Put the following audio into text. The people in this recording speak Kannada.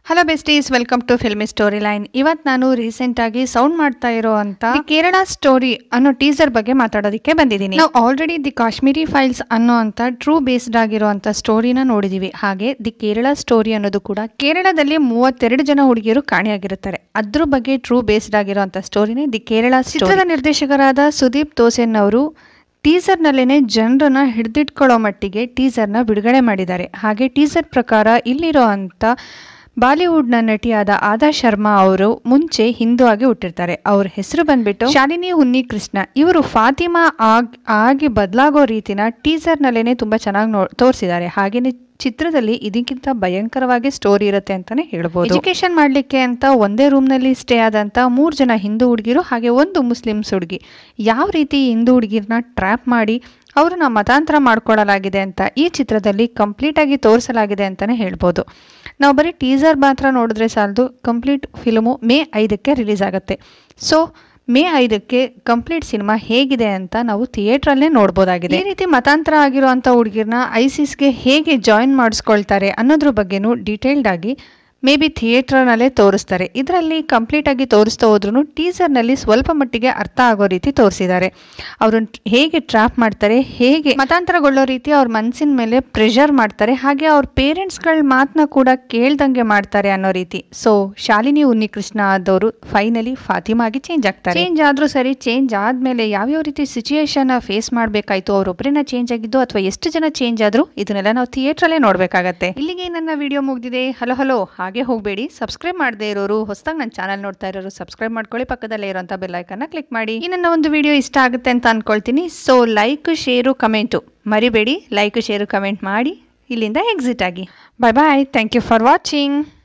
hello besties welcome to filmy story line ಇವತ್ತು ನಾನು ರೀಸೆಂಟ್ ಆಗಿ ಸೌಂಡ್ ಮಾಡ್ತಾ ಇರೋ ಅಂತ ದಿ ಕೇರಳ ಸ್ಟೋರಿ ಅನ್ನೋ ಟೀಸರ್ ಬಗ್ಗೆ ಮಾತಾಡೋದಕ್ಕೆ ಬಂದಿದ್ದೀನಿ ನಾವು ಆಲ್ರೆಡಿ ದಿ ಕಾಶ್ಮೀರಿ ಫೈಲ್ಸ್ ಅನ್ನೋ ಅಂತ ಟ್ರೂ ಬೇಸ್ಡ್ ಆಗಿರುವಂತ ಸ್ಟೋರಿನ ನೋಡಿದೀವಿ ಹಾಗೆ ದಿ ಕೇರಳ ಸ್ಟೋರಿ ಅನ್ನೋದು ಕೂಡ ಕೇರಳದಲ್ಲಿ ಮೂವತ್ತೆರಡು ಜನ ಹುಡುಗಿಯರು ಕಾಣೆಯಾಗಿರುತ್ತಾರೆ ಅದ್ರ ಬಗ್ಗೆ ಟ್ರೂ ಬೇಸ್ಡ್ ಆಗಿರುವಂತ ಸ್ಟೋರಿನೇ ದಿ ಕೇರಳ ಚಿತ್ರದ ನಿರ್ದೇಶಕರಾದ ಸುದೀಪ್ ತೋಸೆನ್ ಅವರು ಟೀಸರ್ನಲ್ಲೇ ಜನರನ್ನ ಹಿಡಿದಿಟ್ಕೊಳ್ಳೋ ಮಟ್ಟಿಗೆ ಟೀಸರ್ನ ಬಿಡುಗಡೆ ಮಾಡಿದ್ದಾರೆ ಹಾಗೆ ಟೀಸರ್ ಪ್ರಕಾರ ಇಲ್ಲಿರೋ ಅಂತ ಬಾಲಿವುಡ್ನ ನಟಿಯಾದ ಆದಾ ಶರ್ಮಾ ಅವರು ಮುಂಚೆ ಹಿಂದೂ ಆಗಿ ಹುಟ್ಟಿರ್ತಾರೆ ಅವ್ರ ಹೆಸರು ಬಂದ್ಬಿಟ್ಟು ಶಾಲಿನಿ ಹುನ್ನಿ ಕೃಷ್ಣ ಇವರು ಫಾತಿಮಾ ಆಗ್ ಆಗಿ ಬದಲಾಗೋ ರೀತಿನ ಟೀಸರ್ನಲ್ಲೇನೆ ತುಂಬಾ ಚೆನ್ನಾಗಿ ನೋ ತೋರಿಸಿದ್ದಾರೆ ಹಾಗೇನೆ ಚಿತ್ರದಲ್ಲಿ ಇದಕ್ಕಿಂತ ಭಯಂಕರವಾಗಿ ಸ್ಟೋರಿ ಇರುತ್ತೆ ಅಂತಾನೆ ಹೇಳ್ಬೋದು ಎಜುಕೇಶನ್ ಮಾಡ್ಲಿಕ್ಕೆ ಅಂತ ಒಂದೇ ರೂಮ್ ನಲ್ಲಿ ಸ್ಟೇ ಆದಂತ ಮೂರು ಜನ ಹಿಂದೂ ಹುಡುಗಿರು ಹಾಗೆ ಒಂದು ಮುಸ್ಲಿಮ್ಸ್ ಹುಡುಗಿ ಯಾವ ರೀತಿ ಹಿಂದೂ ಹುಡುಗಿರ್ನ ಟ್ರ್ಯಾಪ್ ಮಾಡಿ ಅವ್ರನ್ನ ಮತಾಂತರ ಮಾಡ್ಕೊಳ್ಳಲಾಗಿದೆ ಅಂತ ಈ ಚಿತ್ರದಲ್ಲಿ ಕಂಪ್ಲೀಟ್ ಆಗಿ ತೋರಿಸಲಾಗಿದೆ ಅಂತಾನೆ ಹೇಳ್ಬೋದು ನಾವು ಬರೀ ಟೀಸರ್ ಮಾತ್ರ ನೋಡಿದ್ರೆ ಸಾಲದು ಕಂಪ್ಲೀಟ್ ಫಿಲ್ಮು ಮೇ ಐದಕ್ಕೆ ರಿಲೀಸ್ ಆಗುತ್ತೆ ಸೊ ಮೇ ಐದಕ್ಕೆ ಕಂಪ್ಲೀಟ್ ಸಿನಿಮಾ ಹೇಗಿದೆ ಅಂತ ನಾವು ಥಿಯೇಟ್ರಲ್ಲೇ ನೋಡ್ಬೋದಾಗಿದೆ ಈ ರೀತಿ ಮತಾಂತರ ಆಗಿರುವಂಥ ಹುಡುಗಿರ್ನ ಐಸಿಸ್ಗೆ ಹೇಗೆ ಜಾಯಿನ್ ಮಾಡಿಸ್ಕೊಳ್ತಾರೆ ಅನ್ನೋದ್ರ ಬಗ್ಗೆನೂ ಡೀಟೇಲ್ಡ್ ಆಗಿ ಮೇ ಬಿ ಥಿಯೇಟ್ರ್ನಲ್ಲೇ ತೋರಿಸ್ತಾರೆ ಇದರಲ್ಲಿ ಕಂಪ್ಲೀಟ್ ಆಗಿ ತೋರಿಸ್ತಾ ಹೋದ್ರೂ ಟೀಸರ್ನಲ್ಲಿ ಸ್ವಲ್ಪ ಮಟ್ಟಿಗೆ ಅರ್ಥ ಆಗೋ ರೀತಿ ತೋರಿಸಿದ್ದಾರೆ ಅವ್ರನ್ನ ಹೇಗೆ ಟ್ರ್ಯಾಪ್ ಮಾಡ್ತಾರೆ ಹೇಗೆ ಮತಾಂತರಗೊಳ್ಳೋ ರೀತಿ ಅವ್ರ ಮನಸ್ಸಿನ ಮೇಲೆ ಪ್ರೆಷರ್ ಮಾಡ್ತಾರೆ ಹಾಗೆ ಅವ್ರ ಪೇರೆಂಟ್ಸ್ಗಳ ಮಾತನ್ನ ಕೂಡ ಕೇಳ್ದಂಗೆ ಮಾಡ್ತಾರೆ ಅನ್ನೋ ರೀತಿ ಸೊ ಶಾಲಿನಿ ಉನ್ನಿಕೃಷ್ಣ ಆದವರು ಫೈನಲಿ ಫಾತಿಮಾಗಿ ಚೇಂಜ್ ಆಗ್ತಾರೆ ಚೇಂಜ್ ಆದ್ರೂ ಸರಿ ಚೇಂಜ್ ಆದ್ಮೇಲೆ ಯಾವ್ಯಾವ ರೀತಿ ಸಿಚುಯೇಷನ್ ಫೇಸ್ ಮಾಡ್ಬೇಕಾಯ್ತು ಅವ್ರೊಬ್ಬರೇನ ಚೇಂಜ್ ಆಗಿದ್ದು ಅಥವಾ ಎಷ್ಟು ಜನ ಚೇಂಜ್ ಆದ್ರು ಇದನ್ನೆಲ್ಲ ನಾವು ಥಿಯೇಟ್ರಲ್ಲೇ ನೋಡ್ಬೇಕಾಗತ್ತೆ ಇಲ್ಲಿಗೆ ನನ್ನ ವಿಡಿಯೋ ಮುಗ್ದಿದೆ ಹಲೋ ಹಲೋ ಹಾಗೆ ಹೋಗಬೇಡಿ ಸಬ್ಸ್ಕ್ರೈಬ್ ಮಾಡದೇ ಇರೋರು ಹೊಸದಾಗಿ ನನ್ನ ಚಾನಲ್ ನೋಡ್ತಾ ಇರೋರು ಸಬ್ಸ್ಕ್ರೈಬ್ ಮಾಡ್ಕೊಳ್ಳಿ ಪಕ್ಕದಲ್ಲೇ ಇರೋಂಥ ಬೆಲ್ಲೈಕನ್ನ ಕ್ಲಿಕ್ ಮಾಡಿ ಈ ನನ್ನ ಒಂದು ವಿಡಿಯೋ ಇಷ್ಟ ಆಗುತ್ತೆ ಅಂತ ಅನ್ಕೊಳ್ತೀನಿ ಸೊ ಲೈಕ್ ಶೇರು ಕಮೆಂಟು ಮರಿಬೇಡಿ ಲೈಕ್ ಶೇರು ಕಮೆಂಟ್ ಮಾಡಿ ಇಲ್ಲಿಂದ ಎಕ್ಸಿಟ್ ಆಗಿ bye bye thank you for watching